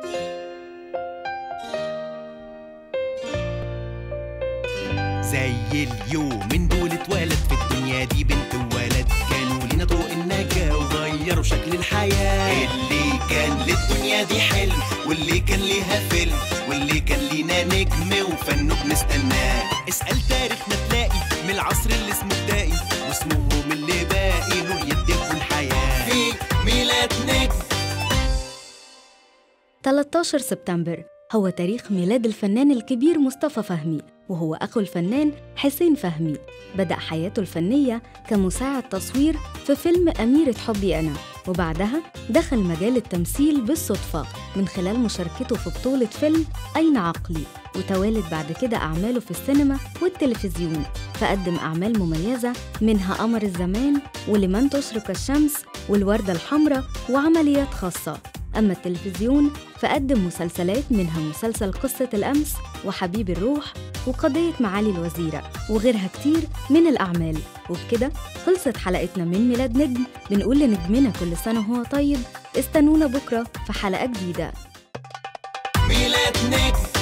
زي اليوم من دول اتولد في الدنيا دي بنت وولد كانوا لينا طرق النجاة وغيروا شكل الحياة اللي كان للدنيا دي حلم واللي كان ليها فيلم واللي كان لينا نجم وفنه بنستناه اسأل تاريخنا تلاقي من العصر اللي اسمه بدائي واسمهم اللي باقي نور يديكوا الحياة في ميلاد نجم 13 سبتمبر هو تاريخ ميلاد الفنان الكبير مصطفى فهمي وهو أخو الفنان حسين فهمي بدأ حياته الفنية كمساعد تصوير في فيلم أميرة حبي أنا وبعدها دخل مجال التمثيل بالصدفة من خلال مشاركته في بطولة فيلم أين عقلي وتوالت بعد كده أعماله في السينما والتلفزيون فقدم أعمال مميزة منها قمر الزمان ولمن تشرق الشمس والوردة الحمراء وعمليات خاصة أما التلفزيون فقدم مسلسلات منها مسلسل قصة الأمس وحبيب الروح وقضية معالي الوزيرة وغيرها كتير من الأعمال وبكده خلصت حلقتنا من ميلاد نجم بنقول لنجمنا كل سنة وهو طيب استنونا بكرة في حلقة جديدة ميلاد نجم